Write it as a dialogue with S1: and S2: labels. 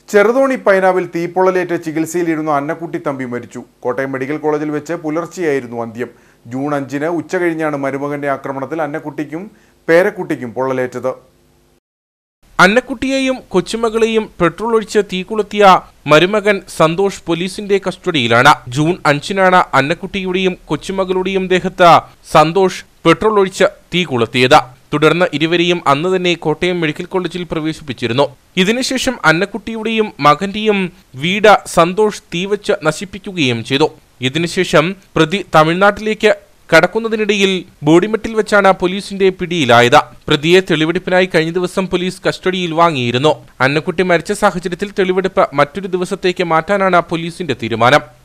S1: ചെറുതോണി പൈനാവിൽ തീപ്പൊള്ളലേറ്റ് ചികിത്സയിലിരുന്ന അന്നക്കുട്ടി തമ്പി മരിച്ചു കോട്ടയം മെഡിക്കൽ കോളേജിൽ വെച്ച് പുലർച്ചെയായിരുന്നു അന്ത്യം ജൂൺ അഞ്ചിന് ഉച്ചകഴിഞ്ഞാണ് മരുമകന്റെ ആക്രമണത്തിൽ അന്നക്കുട്ടിക്കും പേരക്കുട്ടിക്കും പൊള്ളലേറ്റത്
S2: അന്നക്കുട്ടിയെയും കൊച്ചുമകളെയും പെട്രോൾ ഒഴിച്ച് തീ കൊളുത്തിയ മരുമകൻ സന്തോഷ് പോലീസിന്റെ കസ്റ്റഡിയിലാണ് ജൂൺ അഞ്ചിനാണ് അന്നക്കുട്ടിയുടെയും കൊച്ചുമകളുടെയും ദേഹത്ത് സന്തോഷ് പെട്രോൾ ഒഴിച്ച് തീ കൊളുത്തിയത് തുടർന്ന് ഇരുവരെയും അന്ന് തന്നെ കോട്ടയം മെഡിക്കൽ കോളേജിൽ പ്രവേശിപ്പിച്ചിരുന്നു ഇതിനുശേഷം അന്നക്കുട്ടിയുടെയും മകന്റെയും വീട് സന്തോഷ് തീവച്ച് നശിപ്പിക്കുകയും ചെയ്തു ഇതിനുശേഷം പ്രതി തമിഴ്നാട്ടിലേക്ക് കടക്കുന്നതിനിടയിൽ ബോഡിമെട്ടിൽ വെച്ചാണ് പോലീസിന്റെ പിടിയിലായത് പ്രതിയെ തെളിവെടുപ്പിനായി കഴിഞ്ഞ ദിവസം പോലീസ് കസ്റ്റഡിയിൽ വാങ്ങിയിരുന്നു അന്നക്കുട്ടി മരിച്ച സാഹചര്യത്തിൽ തെളിവെടുപ്പ് മറ്റൊരു ദിവസത്തേക്ക് മാറ്റാനാണ് പോലീസിന്റെ തീരുമാനം